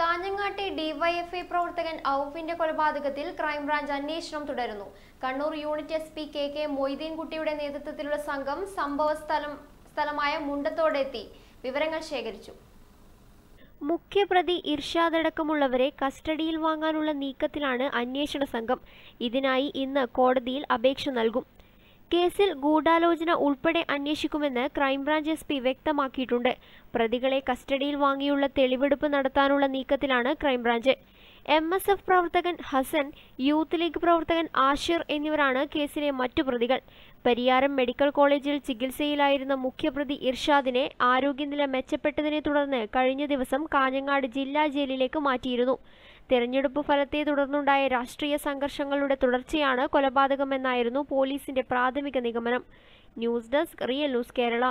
കാഞ്ഞങ്ങാട്ടെ DYFI പ്രവർത്തകൻ ഔഫിന്റെ കൊലപാതകത്തിൽ crime branch അന്വേഷണം തുടരുന്നു Kannur unit S P K K മൊയ്തീൻകുട്ടിയുടെ നേതൃത്വത്തിലുള്ള സംഘം സംഭവ സ്ഥലം സ്ഥലമായ മുണ്ടത്തോടെത്തി വിവരങ്ങൾ ശേഖരിച്ചു മുഖ്യപ്രതി ഇർഷാദ് അടക്കമുള്ളവരെ കസ്റ്റഡിയിൽ വാങ്ങാനുള്ള നീക്കത്തിലാണ് അന്വേഷണ സംഘം ഇതിനായി ഇന്ന് കോടതിയിൽ അപേക്ഷ നൽകും കേസിൽ ഗൂഢാലോചന ഉൾപ്പെടെ അന്വേഷിക്കുമെന്ന് ക്രൈംബ്രാഞ്ച് എസ് പി വ്യക്തമാക്കിയിട്ടുണ്ട് പ്രതികളെ കസ്റ്റഡിയിൽ വാങ്ങിയുള്ള തെളിവെടുപ്പ് നടത്താനുള്ള നീക്കത്തിലാണ് ക്രൈംബ്രാഞ്ച് എം എസ് എഫ് പ്രവർത്തകൻ ഹസൻ യൂത്ത് ലീഗ് പ്രവർത്തകൻ ആഷിർ എന്നിവരാണ് കേസിലെ മറ്റു പ്രതികൾ പരിയാരം മെഡിക്കൽ കോളേജിൽ ചികിത്സയിലായിരുന്ന മുഖ്യപ്രതി ഇർഷാദിനെ ആരോഗ്യനില മെച്ചപ്പെട്ടതിനെ തുടർന്ന് കഴിഞ്ഞ ദിവസം കാഞ്ഞങ്ങാട് ജില്ലാ ജയിലിലേക്ക് മാറ്റിയിരുന്നു തെരഞ്ഞെടുപ്പ് ഫലത്തെ തുടർന്നുണ്ടായ രാഷ്ട്രീയ സംഘർഷങ്ങളുടെ തുടർച്ചയാണ് കൊലപാതകമെന്നായിരുന്നു പോലീസിന്റെ പ്രാഥമിക നിഗമനം news desk real news Kerala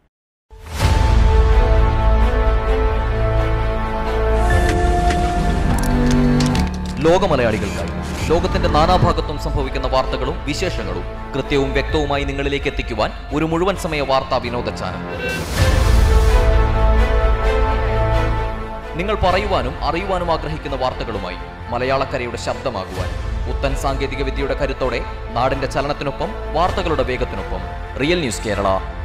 ലോകമലയാളികൾക്കായി ലോകത്തിന്റെ നാനാഭാഗത്തും സംഭവിക്കുന്ന വാർത്തകളും വിശേഷങ്ങളും കൃത്യവും വ്യക്തവുമായി നിങ്ങളിലേക്ക് എത്തിക്കുവാൻ ഒരു മുഴുവൻ സമയ വാർത്താ വിനോദ ചാനൽ നിങ്ങൾ പറയുവാനും അറിയുവാനും ആഗ്രഹിക്കുന്ന വാർത്തകളുമായി മലയാളക്കരയുടെ ശബ്ദമാകുവാൻ പുത്തൻ സാങ്കേതിക വിദ്യയുടെ കരുത്തോടെ നാടിന്റെ ചലനത്തിനൊപ്പം വാർത്തകളുടെ വേഗത്തിനൊപ്പം റിയൽ ന്യൂസ് കേരള